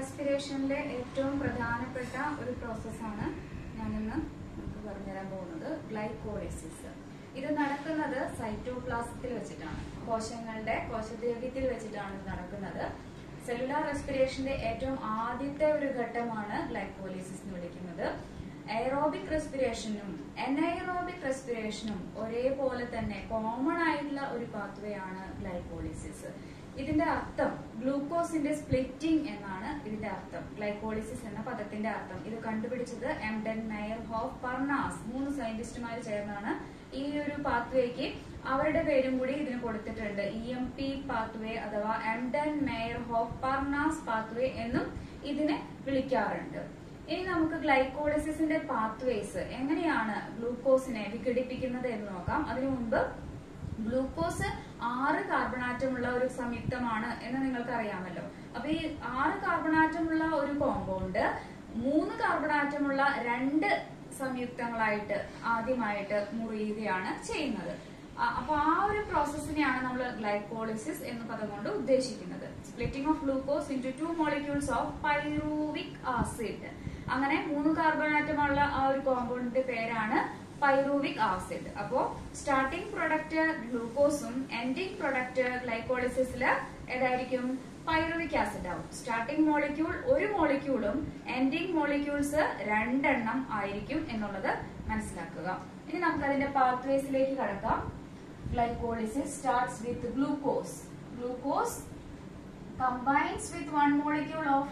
റെസ്പിറേഷനിലെ ഏറ്റവും പ്രധാനപ്പെട്ട ഒരു പ്രോസസ്സാണ് ഞാനിന്ന് നമുക്ക് പറഞ്ഞുതരാൻ പോകുന്നത് ഗ്ലൈക്കോളിസിസ് ഇത് നടക്കുന്നത് സൈറ്റോപ്ലാസത്തിൽ വെച്ചിട്ടാണ് കോശങ്ങളുടെ കോശദ്രവ്യത്തിൽ വെച്ചിട്ടാണ് ഇത് നടക്കുന്നത് സെല്ലുലാർ റെസ്പിറേഷന്റെ ഏറ്റവും ആദ്യത്തെ ഒരു ഘട്ടമാണ് ഗ്ലൈക്കോളിസിസ് എന്ന് വിളിക്കുന്നത് എയറോബിക് റെസ്പിറേഷനും എനൈറോബിക് റെസ്പിറേഷനും ഒരേപോലെ തന്നെ കോമൺ ആയിട്ടുള്ള ഒരു പാത്വേ ആണ് ഗ്ലൈക്കോളിസിസ് ഇതിന്റെ അർത്ഥം ഗ്ലൂക്കോസിന്റെ സ്പ്ലിറ്റിംഗ് എന്നാണ് ഇതിന്റെ അർത്ഥം ഗ്ലൈക്കോളിസിസ് എന്ന പദത്തിന്റെ അർത്ഥം ഇത് കണ്ടുപിടിച്ചത് എംഡൻ മെയർ ഹോഫ് പർണാസ് മൂന്ന് സയന്റിസ്റ്റുമാർ ചേർന്നാണ് ഈ ഒരു പാത്വേക്ക് അവരുടെ പേരും കൂടി ഇതിന് കൊടുത്തിട്ടുണ്ട് ഇ എം പി പാത്വേ അഥവാ Embden Meyerhof Parnas pathway എന്നും ഇതിനെ വിളിക്കാറുണ്ട് ഇനി നമുക്ക് ഗ്ലൈക്കോളിസിന്റെ പാത്വേസ് എങ്ങനെയാണ് ഗ്ലൂക്കോസിനെ വിഘടിപ്പിക്കുന്നത് എന്ന് നോക്കാം അതിനു മുൻപ് ഗ്ലൂക്കോസ് ആറ് കാർബൺ ആറ്റമുള്ള ഒരു സംയുക്തമാണ് എന്ന് നിങ്ങൾക്ക് അറിയാമല്ലോ അപ്പൊ ഈ ആറ് കാർബൺ ആറ്റമുള്ള ഒരു കോമ്പൗണ്ട് മൂന്ന് കാർബൺ ആറ്റമുള്ള രണ്ട് സംയുക്തങ്ങളായിട്ട് ആദ്യമായിട്ട് മുറിയുകയാണ് ചെയ്യുന്നത് ആ, അപ്പൊ ആ ഒരു പ്രോസസ്സിനെയാണ് നമ്മൾ ഗ്ലൈക്കോളിസിസ് എന്ന പദം കൊണ്ട് ഉദ്ദേശിക്കുന്നത് splitting of glucose into two molecules of pyruvic acid അങ്ങനെ മൂന്ന് കാർബൺ ആറ്റമുള്ള ആ ഒരു കോമ്പൗണ്ടിന്റെ പേരാണ് പൈറൂവിക് ആസിഡ് അപ്പോ സ്റ്റാർട്ടിംഗ് പ്രൊഡക്റ്റ് ഗ്ലൂക്കോസും എൻഡിങ് പ്രൊഡക്റ്റ് ഗ്ലൈക്കോളിസിസില് ഏതായിരിക്കും പൈറുവിക് ആസിഡ് ആവും സ്റ്റാർട്ടിംഗ് മോളിക്യൂൾ ഒരു മോളിക്യൂളും എൻഡിങ് മോളിക്യൂൾസ് രണ്ടെണ്ണം ആയിരിക്കും എന്നുള്ളത് മനസ്സിലാക്കുക ഇനി നമുക്ക് അതിന്റെ പാത്വേസിലേക്ക് കടക്കാം glycolysis starts with glucose. Glucose combines with one molecule of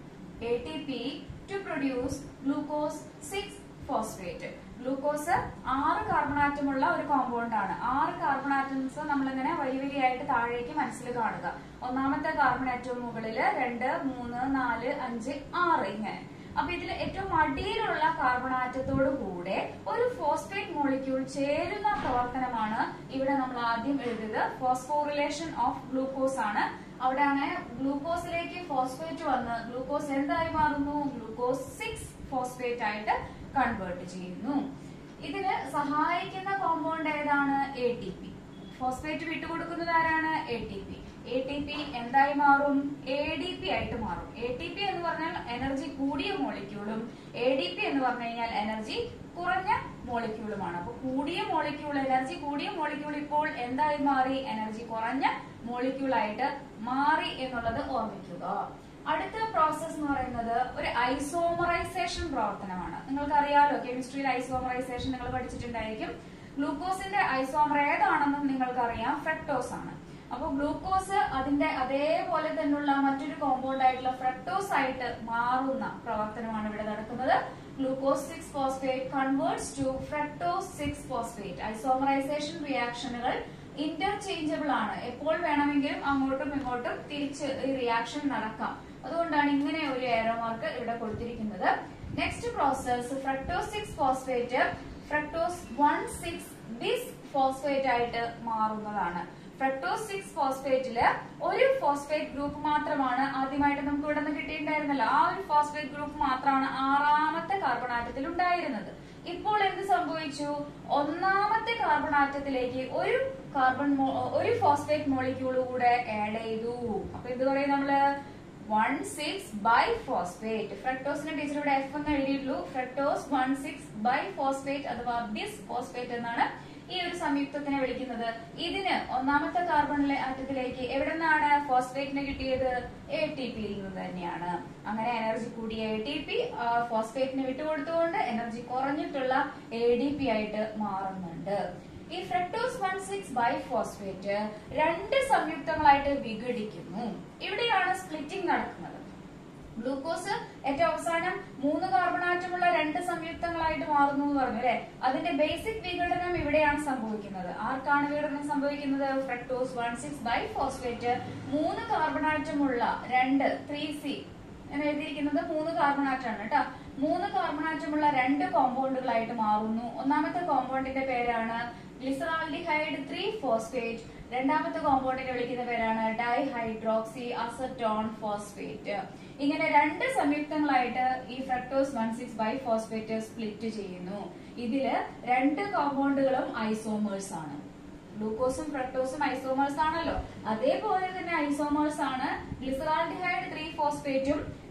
ATP to produce glucose 6 phosphate. Glucose ആറ് കാർബൺ ആറ്റമുള്ള ഒരു കോമ്പൗണ്ട് ആണ് ആറ് കാർബൺ ആറ്റംസ് നമ്മളിങ്ങനെ വരി വരിയായിട്ട് താഴേക്ക് മനസ്സിൽ കാണുക ഒന്നാമത്തെ കാർബൺ ആറ്റവും മുകളില് രണ്ട് മൂന്ന് നാല് അഞ്ച് ആറ് ഇങ്ങനെ അപ്പൊ ഇതിൽ ഏറ്റവും അടിയിലുള്ള കാർബൺ ആറ്റത്തോട് കൂടെ ഒരു ഫോസ്ഫേറ്റ് മോളിക്യൂൾ ചേരുന്ന പ്രവർത്തനമാണ് ഇവിടെ നമ്മൾ ആദ്യം എഴുതിയത് ഫോസ്ഫോറിലേഷൻ ഓഫ് ഗ്ലൂക്കോസ് ആണ് അവിടെ അങ്ങനെ ഗ്ലൂക്കോസിലേക്ക് ഫോസ്ഫേറ്റ് വന്ന് ഗ്ലൂക്കോസ് എന്തായി മാറുന്നു ഗ്ലൂക്കോസ് സിക്സ് ഫോസ്ഫേറ്റ് ആയിട്ട് കൺവേർട്ട് ചെയ്യുന്നു ഇതിന് സഹായിക്കുന്ന കോമ്പൗണ്ട് ഏതാണ് എ ടി പി ഫോസ്ഫേറ്റ് വിട്ടുകൊടുക്കുന്നത് ആരാണ് A T P A T P എന്തായി മാറും എ ഡി പി ആയിട്ട് മാറും എ ടി പി എന്ന് പറഞ്ഞാൽ എനർജി കൂടിയ മോളിക്യൂളും എ ഡി പി എന്ന് പറഞ്ഞു കഴിഞ്ഞാൽ എനർജി കുറഞ്ഞ മോളിക്യൂളുമാണ് അപ്പൊ കൂടിയ മോളിക്യൂൾ എനർജി കൂടിയ മോളിക്യൂൾ ഇപ്പോൾ എന്തായി മാറി എനർജി കുറഞ്ഞ മോളിക്യൂൾ ആയിട്ട് മാറി എന്നുള്ളത് ഓർമ്മിക്കുക അടുത്ത പ്രോസസ് എന്ന് പറയുന്നത് ഒരു ഐസോമറൈസേഷൻ പ്രവർത്തനമാണ് നിങ്ങൾക്ക് അറിയാലോ കെമിസ്ട്രിയിൽ ഐസോമറൈസേഷൻ നിങ്ങൾ പഠിച്ചിട്ടുണ്ടായിരിക്കും ഗ്ലൂക്കോസിന്റെ ഐസോമർ ഏതാണെന്നും നിങ്ങൾക്കറിയാം ഫ്രക്ടോസ് ആണ് അപ്പൊ ഗ്ലൂക്കോസ് അതിന്റെ അതേപോലെ തന്നെയുള്ള മറ്റൊരു കോമ്പൗണ്ട് ആയിട്ടുള്ള ഫ്രക്ടോസ് ആയിട്ട് മാറുന്ന പ്രവർത്തനമാണ് ഇവിടെ നടക്കുന്നത് glucose six phosphate converts to fructose six phosphate isomerisation റിയാക്ഷനുകൾ ഇന്റർചേഞ്ചബിൾ ആണ് എപ്പോൾ വേണമെങ്കിലും അങ്ങോട്ടും ഇങ്ങോട്ടും തിരിച്ച് ഈ റിയാക്ഷൻ നടക്കാം അതുകൊണ്ടാണ് ഇങ്ങനെ ഒരു ഏറോ മാർക്ക് ഇവിടെ കൊടുത്തിരിക്കുന്നത് next process fructose six phosphate fructose one six bis phosphate ആയിട്ട് മാറുന്നതാണ് ഫ്രക്ടോസ് സിക്സ് ഫോസ്ഫേറ്റില് ഒരു ഫോസ്ഫേറ്റ് ഗ്രൂപ്പ് മാത്രമാണ് ആദ്യമായിട്ട് നമുക്ക് ഇവിടെ നിന്ന് കിട്ടിയിട്ടുണ്ടായിരുന്നല്ലോ ആ ഒരു ഫോസ്ഫേറ്റ് ഗ്രൂപ്പ് മാത്രമാണ് ആറാമത്തെ കാർബൺ ആറ്റത്തിൽ ഉണ്ടായിരുന്നത് ഇപ്പോൾ എന്ത് സംഭവിച്ചു ഒന്നാമത്തെ കാർബൺ ആറ്റത്തിലേക്ക് ഒരു കാർബൺ ഒരു ഫോസ്ഫേറ്റ് മോളിക്യൂൾ കൂടെ ആഡ് ചെയ്തു അപ്പൊ എന്ത് പറയും നമ്മള് വൺ സിക്സ് ബൈ ഫോസ്ഫേറ്റ് ഫ്രക്ടോസിന്റെ ടീച്ചർ ഇവിടെ എഫ് എന്ന് എഴുതിയിട്ടുള്ളൂ fructose one six bi phosphate അഥവാ ബിസ് ഫോസ്ഫേറ്റ് എന്നാണ് ഈ ഒരു സംയുക്തത്തിനെ വിളിക്കുന്നത് ഇതിന് ഒന്നാമത്തെ കാർബണിലെ ആറ്റത്തിലേക്ക് എവിടെ നിന്നാണ് ഫോസ്ഫേറ്റിന് കിട്ടിയത് എ ടി പിയിൽ നിന്ന് തന്നെയാണ് അങ്ങനെ എനർജി കൂടിയ എ ടി പി ഫോസ്ഫേറ്റിന് വിട്ടുകൊടുത്തുകൊണ്ട് എനർജി കുറഞ്ഞിട്ടുള്ള എ ഡി പി ആയിട്ട് മാറുന്നുണ്ട് ഈ fructose one six bi phosphate രണ്ട് സംയുക്തങ്ങളായിട്ട് വിഘടിക്കുന്നു ഇവിടെയാണ് സ്പ്ലിറ്റിംഗ് നടക്കുന്നത് ഗ്ലൂക്കോസ് ഏറ്റവും അവസാനം മൂന്ന് കാർബൺ ആറ്റമുള്ള രണ്ട് സംയുക്തങ്ങളായിട്ട് മാറുന്നു എന്ന് പറഞ്ഞു അല്ലെ അതിന്റെ ബേസിക് വിഘടനം ഇവിടെയാണ് സംഭവിക്കുന്നത് ആർക്കാണ് വിഘടനം സംഭവിക്കുന്നത് fructose one six bi phosphate മൂന്ന് കാർബൺ ആറ്റമുള്ള രണ്ട് ത്രീ സി എന്ന് എഴുതിയിരിക്കുന്നത് മൂന്ന് കാർബൺ ആറ്റമാണ് കേട്ടോ മൂന്ന് കാർബൺ ആറ്റമുള്ള രണ്ട് കോമ്പൗണ്ടുകളായിട്ട് മാറുന്നു ഒന്നാമത്തെ കോമ്പൗണ്ടിന്റെ പേരാണ് ഗ്ലിസറാൾഡിഹൈഡ് ത്രീ ഫോസ്ഫേറ്റ് രണ്ടാമത്തെ കോമ്പൗണ്ടിനെ വിളിക്കുന്ന പേരാണ് ഡൈഹൈഡ്രോക്സി അസറ്റോൺ ഫോസ്ഫേറ്റ് ഇങ്ങനെ രണ്ട് സംയുക്തങ്ങളായിട്ട് ഈ fructose one six bi phosphate split ചെയ്യുന്നു ഇതില് രണ്ട് കോമ്പൗണ്ടുകളും ഐസോമേഴ്സ് ആണ് ഗ്ലൂക്കോസും ഫ്രക്ടോസും ഐസോമേഴ്സ് ആണല്ലോ അതേപോലെ തന്നെ ഐസോമേഴ്സ് ആണ് ഗ്ലിസറാൾഡിഹൈഡ് ത്രീ ഫോസ്ഫേറ്റും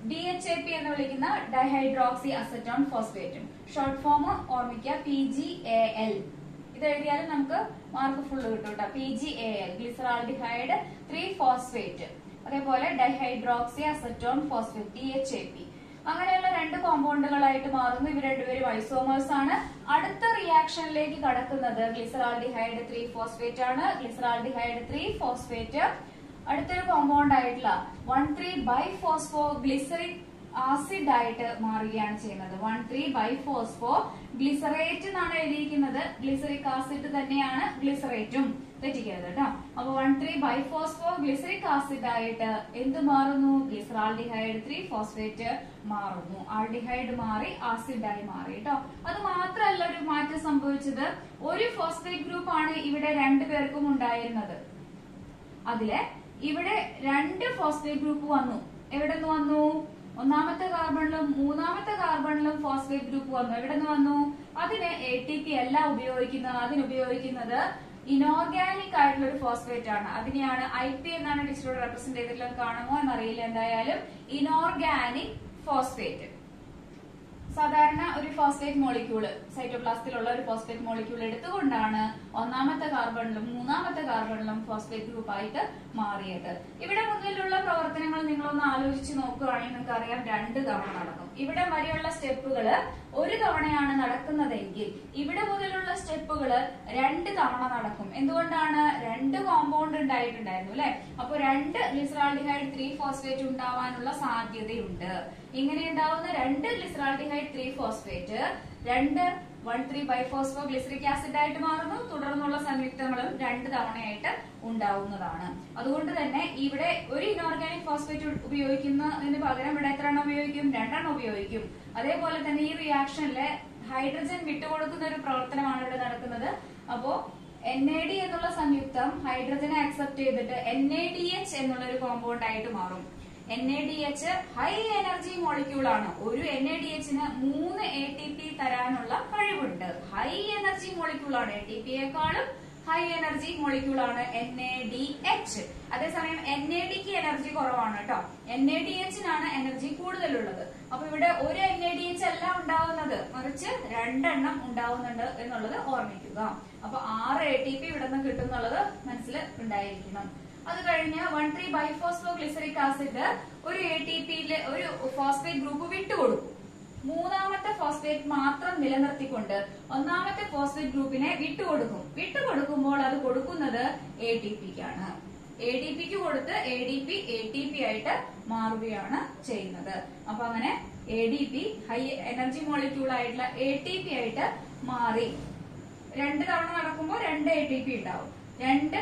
ഡി എച്ച് എ പി എന്ന് വിളിക്കുന്ന ഡൈഹൈഡ്രോക്സി അസറ്റോൺ ഫോസ്ഫേറ്റും ഷോർട്ട് ഫോം ഓർമ്മിക്കുക പി ജി എ എൽ ഇത് എഴുതിയാലും നമുക്ക് മാർക്ക് ഫുള്ള് കിട്ടും കേട്ടോ P G A L glyceraldehyde three phosphate അതേപോലെ dihydroxy acetone phosphate D H A P അങ്ങനെയുള്ള രണ്ട് കോമ്പൗണ്ടുകളായിട്ട് മാറുന്നു ഇവർ രണ്ടുപേരും ഐസോമേഴ്സ് ആണ് അടുത്ത റിയാക്ഷനിലേക്ക് കടക്കുന്നത് ഗ്ലിസറാൾഡിഹൈഡ് ത്രീ ഫോസ്ഫേറ്റ് ആണ് ഗ്ലിസറാൾഡിഹൈഡ് ത്രീ ഫോസ്ഫേറ്റ് അടുത്തൊരു കോമ്പൗണ്ട് ആയിട്ടുള്ള one three bi phospho glyceric acid ആയിട്ട് മാറുകയാണ് ചെയ്യുന്നത് one three bi phospho glycerate എന്നാണ് എഴുതിയിരിക്കുന്നത് ഗ്ലിസറിക് ആസിഡ് തന്നെയാണ് ഗ്ലിസറേറ്റും തെറ്റിക്കരുത് കേട്ടോ അപ്പൊ one three bi phospho glyceric acid ആയിട്ട് എന്ത് മാറുന്നു ഗ്ലിസറാൾഡിഹൈഡ് ത്രീ ഫോസ്ഫേറ്റ് മാറുന്നു ആൾഡിഹൈഡ് മാറി ആസിഡ് ആയി മാറി കേട്ടോ അത് മാത്രമല്ല ഒരു മാറ്റം സംഭവിച്ചത് ഒരു ഫോസ്ഫേറ്റ് ഗ്രൂപ്പ് ആണ് ഇവിടെ രണ്ടു പേർക്കും ഉണ്ടായിരുന്നത് അതില് ഇവിടെ രണ്ട് ഫോസ്ഫേറ്റ് ഗ്രൂപ്പ് വന്നു എവിടെ നിന്ന് വന്നു ഒന്നാമത്തെ കാർബണിലും മൂന്നാമത്തെ കാർബണിലും ഫോസ്ഫേറ്റ് ഗ്രൂപ്പ് വന്നു എവിടെ നിന്ന് വന്നു അതിന് എ ടി പി അല്ല ഉപയോഗിക്കുന്നത് അതിന് ഉപയോഗിക്കുന്നത് ഇനോർഗാനിക് ആയിട്ടുള്ള ഒരു ഫോസ്ഫേറ്റ് ആണ് അതിനെയാണ് ഐ പി എന്നാണ് ടീച്ചറോട് റെപ്രസെന്റ് ചെയ്തിട്ടുള്ളത് കാണുമോ എന്നറിയില്ല എന്തായാലും ഇനോർഗാനിക് ഫോസ്ഫേറ്റ് സാധാരണ ഒരു ഫോസ്ഫേറ്റ് മോളിക്യൂള് സൈറ്റോപ്ലാസ്റ്റിലുള്ള ഒരു ഫോസ്ഫേറ്റ് മോളിക്യൂൾ എടുത്തുകൊണ്ടാണ് ഒന്നാമത്തെ കാർബണിലും മൂന്നാമത്തെ കാർബണിലും ഫോസ്ഫേറ്റ് ഗ്രൂപ്പ് ആയിട്ട് മാറിയത് ഇവിടെ മുതലുള്ള പ്രവർത്തനങ്ങൾ നിങ്ങളൊന്ന് ആലോചിച്ച് നോക്കുകയാണെങ്കിൽ നിങ്ങൾക്ക് അറിയാം രണ്ട് തവണ നടക്കും ഇവിടെ വരെയുള്ള സ്റ്റെപ്പുകൾ ഒരു തവണയാണ് നടക്കുന്നതെങ്കിൽ ഇവിടെ മുതലുള്ള സ്റ്റെപ്പുകൾ രണ്ട് തവണ നടക്കും എന്തുകൊണ്ടാണ് രണ്ട് കോമ്പൗണ്ട് ഉണ്ടായിട്ടുണ്ടായിരുന്നു അല്ലെ അപ്പൊ രണ്ട് ഗ്ലിസറാൾഡിഹൈഡ് ത്രീ ഫോസ്ഫേറ്റ് ഉണ്ടാവാനുള്ള സാധ്യതയുണ്ട് ഇങ്ങനെ ഉണ്ടാവുന്ന രണ്ട് ഗ്ലിസറാൾഡിഹൈഡ് ത്രീ ഫോസ്ഫേറ്റ് രണ്ട് one three biphospho glyceric acid ആയിട്ട് മാറുന്നു തുടർന്നുള്ള സംയുക്തങ്ങളും രണ്ട് തവണയായിട്ട് ഉണ്ടാവുന്നതാണ് അതുകൊണ്ട് തന്നെ ഇവിടെ ഒരു ഇനോർഗാനിക് ഫോസ്ഫേറ്റ് ഉപയോഗിക്കുന്നതിന് പകരം ഇവിടെ എത്ര എണ്ണം ഉപയോഗിക്കും രണ്ടെണ്ണം ഉപയോഗിക്കും അതേപോലെ തന്നെ ഈ റിയാക്ഷനിലെ ഹൈഡ്രജൻ വിട്ടുകൊടുക്കുന്ന ഒരു പ്രവർത്തനമാണ് ഇവിടെ നടക്കുന്നത് അപ്പോ എൻ എ ഡി എന്നുള്ള സംയുക്തം ഹൈഡ്രജനെ അക്സെപ്റ്റ് ചെയ്തിട്ട് എൻ എ ഡി എച്ച് എന്നുള്ള ഒരു കോമ്പൗണ്ട് ആയിട്ട് മാറും N A D H high energy molecule ആണ് ഒരു എൻ എ ഡി എച്ചിന് മൂന്ന് എ ടി പി തരാനുള്ള കഴിവുണ്ട് ഹൈ എനർജി മോളിക്യൂൾ ആണ് എ ടി പിയെക്കാളും ഹൈ എനർജി മോളിക്യൂൾ ആണ് എൻ എ ഡി എച്ച് അതേസമയം എൻ എ ഡിക്ക് എനർജി കുറവാണ് കേട്ടോ എൻ എ ഡി എച്ചിനാണ് എനർജി കൂടുതലുള്ളത് അപ്പൊ ഇവിടെ ഒരു എൻ എ ഡി എച്ച് അല്ല ഉണ്ടാവുന്നത് മറിച്ച് രണ്ടെണ്ണം ഉണ്ടാവുന്നുണ്ട് എന്നുള്ളത് ഓർമ്മിക്കുക അപ്പൊ ആറ് എ ടി പി ഇവിടെ നിന്ന് കിട്ടും എന്നുള്ളത് മനസ്സിൽ ഉണ്ടായിരിക്കണം അത് കഴിഞ്ഞ് one three biphospho glyceric acid ഒരു എ ടി പിയിലെ ഒരു ഫോസ്ഫേറ്റ് ഗ്രൂപ്പ് വിട്ടുകൊടുക്കും മൂന്നാമത്തെ ഫോസ്ഫേറ്റ് മാത്രം നിലനിർത്തിക്കൊണ്ട് ഒന്നാമത്തെ ഫോസ്ഫേറ്റ് ഗ്രൂപ്പിനെ വിട്ടുകൊടുക്കും വിട്ടുകൊടുക്കുമ്പോൾ അത് കൊടുക്കുന്നത് എ ടി പിക്കാണ് എ ഡി പിക്ക് കൊടുത്ത് A D P A T P ആയിട്ട് മാറുകയാണ് ചെയ്യുന്നത് അപ്പൊ അങ്ങനെ A D P high energy molecule ആയിട്ടുള്ള എ ടി പി ആയിട്ട് മാറി രണ്ട് തവണ നടക്കുമ്പോൾ രണ്ട് എ ടി പി ഉണ്ടാവും രണ്ട്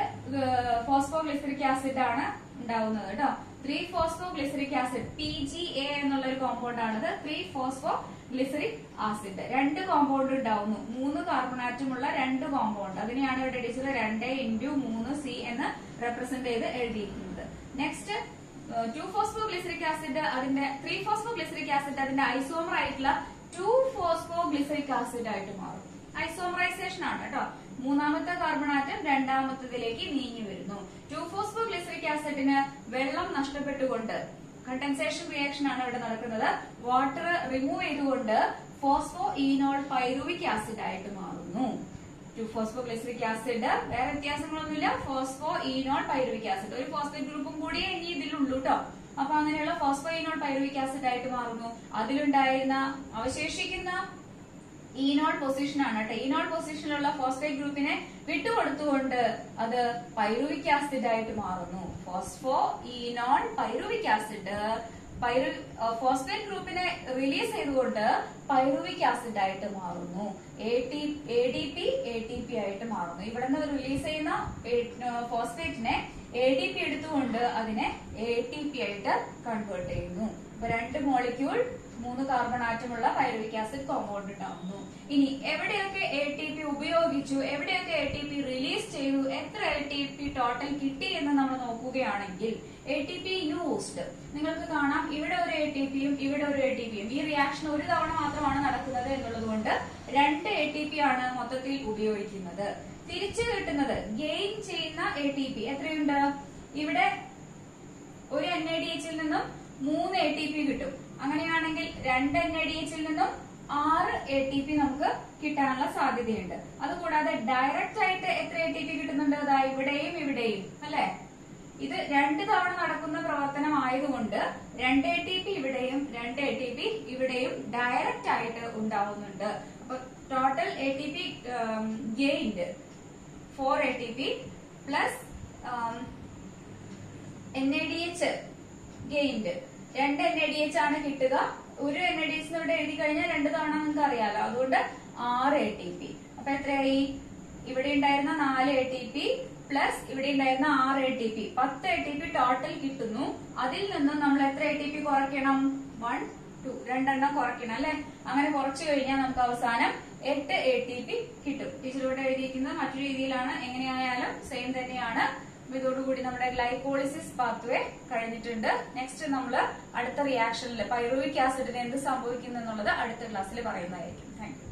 ഫോസ്ഫോ ഗ്ലിസറിക് ആസിഡ് ആണ് ഉണ്ടാവുന്നത് കേട്ടോ three phospho glyceric acid P G A എന്നുള്ള ഒരു കോമ്പൗണ്ട് ആണത് ത്രീ ഫോസ്ഫോ ഗ്ലിസറിക് ആസിഡ് രണ്ട് കോമ്പൗണ്ട് ഉണ്ടാവുന്നു മൂന്ന് കാർബൺ ആറ്റമുള്ള രണ്ട് കോമ്പൗണ്ട് അതിനെയാണ് ഇവിടെ ടീച്ചർ രണ്ട് ഇൻറ്റു മൂന്ന് സി എന്ന് റെപ്രസെന്റ് ചെയ്ത് എഴുതിയിരിക്കുന്നത് next two phospho glyceric acid അതിന്റെ ത്രീ ഫോസ്ഫോ ഗ്ലിസറിക് ആസിഡ് അതിന്റെ ഐസോമർ ആയിട്ടുള്ള ടു ഫോസ്ഫോ ഗ്ലിസറിക് ആസിഡ് ആയിട്ട് മാറും ഐസോമറൈസേഷൻ ആണ് കേട്ടോ മൂന്നാമത്തെ കാർബൺ ആറ്റം രണ്ടാമത്തതിലേക്ക് നീങ്ങി വരുന്നു ടു ഫോസ്ഫോ ഗ്ലിസറിക് ആസിഡിന് വെള്ളം നഷ്ടപ്പെട്ടുകൊണ്ട് കണ്ടൻസേഷൻ റിയാക്ഷൻ ആണ് ഇവിടെ നടക്കുന്നത് വാട്ടർ റിമൂവ് ചെയ്തുകൊണ്ട് ഫോസ്ഫോ ഈനോൾ പൈറുവിക് ആസിഡ് ആയിട്ട് മാറുന്നു ടു ഫോസ്ഫോ ഗ്ലിസറിക് ആസിഡ് വേറെ വ്യത്യാസങ്ങളൊന്നുമില്ല ഫോസ്ഫോ ഈനോൾ പൈറുവിക് ആസിഡ് ഒരു ഫോസ്ഫേറ്റ് ഗ്രൂപ്പും കൂടിയേ ഇനി ഇതിലുള്ളൂ കേട്ടോ അപ്പൊ അങ്ങനെയുള്ള ഫോസ്ഫോ ഈനോൾ പൈറുവിക് ആസിഡ് ആയിട്ട് മാറുന്നു അതിലുണ്ടായിരുന്ന അവശേഷിക്കുന്ന ഈനോൾ പൊസിഷൻ ആണ് കേട്ടോ ഈനോൾ പൊസിഷനിലുള്ള ഫോസ്ഫേറ്റ് ഗ്രൂപ്പിനെ വിട്ടുകൊടുത്തുകൊണ്ട് അത് പൈറുവിക് ആസിഡ് ആയിട്ട് മാറുന്നു ഫോസ്ഫോ ഈനോൾ പൈറുവിക് ആസിഡ് പൈറു ഫോസ്ഫേറ്റ് ഗ്രൂപ്പിനെ റിലീസ് ചെയ്തുകൊണ്ട് പൈറുവിക് ആസിഡ് ആയിട്ട് മാറുന്നു A T A D P A T P ആയിട്ട് മാറുന്നു ഇവിടെ നിന്ന് റിലീസ് ചെയ്യുന്ന ഫോസ്ഫേറ്റിനെ എ ഡി പി എടുത്തുകൊണ്ട് അതിനെ എ ടി പി ആയിട്ട് കൺവേർട്ട് ചെയ്യുന്നു അപ്പൊ രണ്ട് മോളിക്യൂൾ മൂന്ന് കാർബൺ ആറ്റമുള്ള പൈറുവിക് ആസിഡ് കോമ്പൗണ്ട് ഉണ്ടാവുന്നു ഇനി എവിടെയൊക്കെ എ ടി പി ഉപയോഗിച്ചു എവിടെയൊക്കെ എ ടി പി റിലീസ് ചെയ്തു എത്ര എ ടി പി ടോട്ടൽ കിട്ടി എന്ന് നമ്മൾ നോക്കുകയാണെങ്കിൽ എ ടി പി യൂസ്ഡ് നിങ്ങൾക്ക് കാണാം ഇവിടെ ഒരു എ ടി പിയും ഇവിടെ ഒരു എ ടി പിയും ഈ റിയാക്ഷൻ ഒരു തവണ മാത്രമാണ് നടക്കുന്നത് എന്നുള്ളത് കൊണ്ട് രണ്ട് എ ടി പി ആണ് മൊത്തത്തിൽ ഉപയോഗിക്കുന്നത് തിരിച്ചു കിട്ടുന്നത് ഗെയിൻ ചെയ്യുന്ന എ ടി പി എത്രയുണ്ട് ഇവിടെ ഒരു എൻ എ ഡി എച്ചിൽ നിന്നും മൂന്ന് എ ടി പി കിട്ടും അങ്ങനെയാണെങ്കിൽ രണ്ട് എൻ എ ഡി എച്ചിൽ നിന്നും ആറ് എ ടി പി നമുക്ക് കിട്ടാനുള്ള സാധ്യതയുണ്ട് അതുകൂടാതെ ഡയറക്റ്റ് ആയിട്ട് എത്ര എ ടി പി കിട്ടുന്നുണ്ട് അതാ ഇവിടെയും ഇവിടെയും അല്ലെ ഇത് രണ്ട് തവണ നടക്കുന്ന പ്രവർത്തനം ആയതുകൊണ്ട് രണ്ട് എ ടി പി ഇവിടെയും രണ്ട് എ ടി പി ഇവിടെയും ഡയറക്റ്റ് ആയിട്ട് ഉണ്ടാവുന്നുണ്ട് അപ്പൊ total A T P gained four A T P plus N A D H gained രണ്ട് എൻ എ ഡി എച്ച് ആണ് കിട്ടുക ഒരു എൻ എ ഡി എച്ച് ഇവിടെ എഴുതി കഴിഞ്ഞാൽ രണ്ട് തവണ നിങ്ങൾക്ക് അറിയാലോ അതുകൊണ്ട് ആറ് എ ടി പി അപ്പൊ എത്രയായി ഇവിടെ ഉണ്ടായിരുന്ന നാല് എ ടി പി പ്ലസ് ഇവിടെ ഉണ്ടായിരുന്ന ആറ് എ ടി പി പത്ത് എ ടി പി ടോട്ടൽ കിട്ടുന്നു അതിൽ നിന്നും നമ്മൾ എത്ര എ ടി പി കുറയ്ക്കണം വൺ ടു രണ്ടെണ്ണം കുറയ്ക്കണം അല്ലെ അങ്ങനെ കുറച്ചു കഴിഞ്ഞാൽ നമുക്ക് അവസാനം എട്ട് എ ടി പി കിട്ടും ടീച്ചർ ഇവിടെ എഴുതിയിരിക്കുന്നത് മറ്റു രീതിയിലാണ് എങ്ങനെയായാലും സെയിം തന്നെയാണ് അപ്പൊ ഇതോടുകൂടി നമ്മുടെ ഗ്ലൈക്കോളിസിസ് പാത്വേ കഴിഞ്ഞിട്ടുണ്ട് നെക്സ്റ്റ് നമ്മൾ അടുത്ത റിയാക്ഷനിൽ പൈറുവിക് ആസിഡിന് എന്ത് സംഭവിക്കുന്നു എന്നുള്ളത് അടുത്ത ക്ലാസ്സിൽ പറയുന്നതായിരിക്കും താങ്ക് യു